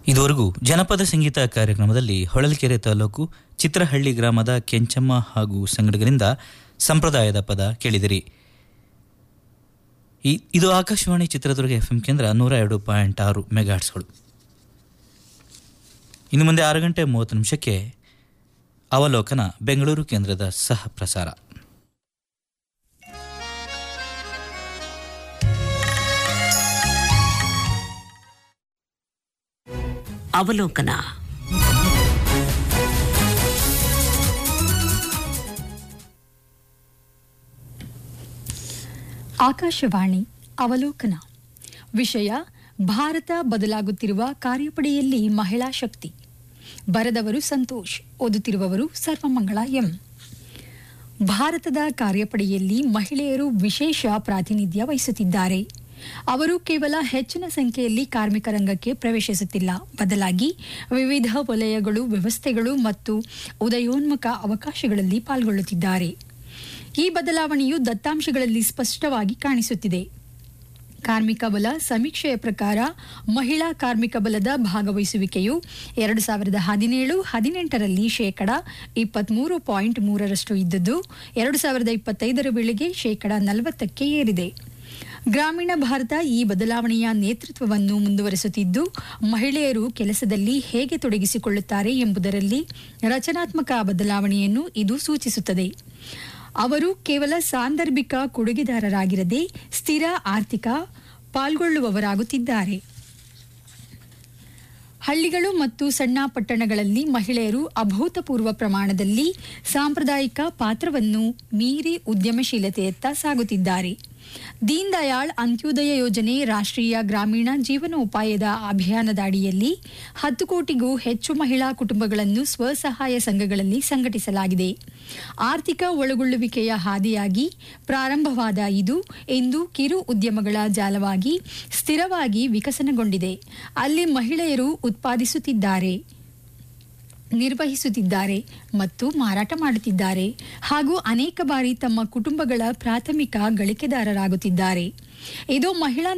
ಇದುವರೆಗೂ ಜನಪದ ಸಂಗೀತ ಕಾರ್ಯಕ್ರಮದಲ್ಲಿ ಹೊಳಲ್ಕೆರೆ ತಾಲೂಕು ಚಿತ್ರಹಳ್ಳಿ ಗ್ರಾಮದ ಕೆಂಚಮ್ಮ ಹಾಗೂ ಸಂಗಡಿಗರಿಂದ ಸಂಪ್ರದಾಯದ ಪದ ಕೇಳಿದಿರಿ ಈ- ಇದು ಆಕಾಶವಾಣಿ ಚಿತ್ರದುರ್ಗ ಎಫ್ ಎಂ ಕೇಂದ್ರ ನೂರ ಎರಡು ಪಾಯಿಂಟ್ ಆರು ಮೆಗಾಟ್ಸ್ಗಳು ಇನ್ನು ಮುಂದೆ ಆರು ಗಂಟೆ ಮೂವತ್ತು ನಿಮಿಷಕ್ಕೆ ಅವಲೋಕನ ಬೆಂಗಳೂರು ಕೇಂದ್ರದ ಸಹ ಪ್ರಸಾರ ಅವಲೋಕನ ಆಕಾಶವಾಣಿ ಅವಲೋಕನ ವಿಷಯ ಭಾರತ ಬದಲಾಗುತ್ತಿರುವ ಕಾರ್ಯಪಡೆಯಲ್ಲಿ ಮಹಿಳಾ ಶಕ್ತಿ ಬರೆದವರು ಸಂತೋಷ್ ಓದುತ್ತಿರುವವರು ಸರ್ವಮಂಗಳ ಎಂ ಭಾರತದ ಕಾರ್ಯಪಡೆಯಲ್ಲಿ ಮಹಿಳೆಯರು ವಿಶೇಷ ಪ್ರಾತಿನಿಧ್ಯ ವಹಿಸುತ್ತಿದ್ದಾರೆ ಅವರು ಕೇವಲ ಹೆಚ್ಚಿನ ಸಂಖ್ಯೆಯಲ್ಲಿ ಕಾರ್ಮಿಕ ರಂಗಕ್ಕೆ ಪ್ರವೇಶಿಸುತ್ತಿಲ್ಲ ಬದಲಾಗಿ ವಿವಿಧ ವಲಯಗಳು ವ್ಯವಸ್ಥೆಗಳು ಮತ್ತು ಉದಯೋನ್ಮುಖ ಅವಕಾಶಗಳಲ್ಲಿ ಪಾಲ್ಗೊಳ್ಳುತ್ತಿದ್ದಾರೆ ಈ ಬದಲಾವಣೆಯು ದತ್ತಾಂಶಗಳಲ್ಲಿ ಸ್ಪಷ್ಟವಾಗಿ ಕಾಣಿಸುತ್ತಿದೆ ಕಾರ್ಮಿಕ ಬಲ ಸಮೀಕ್ಷೆಯ ಪ್ರಕಾರ ಮಹಿಳಾ ಕಾರ್ಮಿಕ ಬಲದ ಭಾಗವಹಿಸುವಿಕೆಯು ಎರಡು ಸಾವಿರದ ಹದಿನೇಳು ಹದಿನೆಂಟರಲ್ಲಿ ಶೇಕಡ ಇಪ್ಪತ್ಮೂರು ಪಾಯಿಂಟ್ ಮೂರರಷ್ಟು ಇದ್ದದ್ದು ಎರಡು ಸಾವಿರದ ಇಪ್ಪತ್ತೈದರ ವೇಳೆಗೆ ಶೇಕಡ ನಲವತ್ತಕ್ಕೆ ಏರಿದೆ ಗ್ರಾಮೀಣ ಭಾರತ ಈ ಬದಲಾವಣೆಯ ನೇತೃತ್ವವನ್ನು ಮುಂದುವರೆಸುತ್ತಿದ್ದು ಮಹಿಳೆಯರು ಕೆಲಸದಲ್ಲಿ ಹೇಗೆ ತೊಡಗಿಸಿಕೊಳ್ಳುತ್ತಾರೆ ಎಂಬುದರಲ್ಲಿ ರಚನಾತ್ಮಕ ಬದಲಾವಣೆಯನ್ನು ಇದು ಸೂಚಿಸುತ್ತದೆ ಅವರು ಕೇವಲ ಸಾಂದರ್ಭಿಕ ಕೊಡುಗೆದಾರರಾಗಿರದೆ ಸ್ಥಿರ ಆರ್ಥಿಕ ಪಾಲ್ಗೊಳ್ಳುವವರಾಗುತ್ತಿದ್ದಾರೆ ಹಳ್ಳಿಗಳು ಮತ್ತು ಸಣ್ಣ ಪಟ್ಟಣಗಳಲ್ಲಿ ಮಹಿಳೆಯರು ಅಭೂತಪೂರ್ವ ಪ್ರಮಾಣದಲ್ಲಿ ಸಾಂಪ್ರದಾಯಿಕ ಪಾತ್ರವನ್ನು ಮೀರಿ ಉದ್ಯಮಶೀಲತೆಯತ್ತ ಸಾಗುತ್ತಿದ್ದಾರೆ ದೀನ್ ದಯಾಳ್ ಅಂತ್ಯೋದಯ ಯೋಜನೆ ರಾಷ್ಟ್ರೀಯ ಗ್ರಾಮೀಣ ಜೀವನೋಪಾಯದ ಅಭಿಯಾನದ ಅಡಿಯಲ್ಲಿ ಹತ್ತು ಕೋಟಿಗೂ ಹೆಚ್ಚು ಮಹಿಳಾ ಕುಟುಂಬಗಳನ್ನು ಸ್ವಸಹಾಯ ಸಂಘಗಳಲ್ಲಿ ಸಂಘಟಿಸಲಾಗಿದೆ ಆರ್ಥಿಕ ಒಳಗೊಳ್ಳುವಿಕೆಯ ಹಾದಿಯಾಗಿ ಪ್ರಾರಂಭವಾದ ಇದು ಇಂದು ಕಿರು ಉದ್ಯಮಗಳ ಜಾಲವಾಗಿ ಸ್ಥಿರವಾಗಿ ವಿಕಸನಗೊಂಡಿದೆ ಅಲ್ಲಿ ಮಹಿಳೆಯರು ಉತ್ಪಾದಿಸುತ್ತಿದ್ದಾರೆ ನಿರ್ವಹಿಸುತ್ತಿದ್ದಾರೆ ಮತ್ತು ಮಾರಾಟ ಮಾಡುತ್ತಿದ್ದಾರೆ ಹಾಗೂ ಅನೇಕ ಬಾರಿ ತಮ್ಮ ಕುಟುಂಬಗಳ ಪ್ರಾಥಮಿಕ ಗಳಿಕೆದಾರರಾಗುತ್ತಿದ್ದಾರೆ ಇದು ಮಹಿಳಾ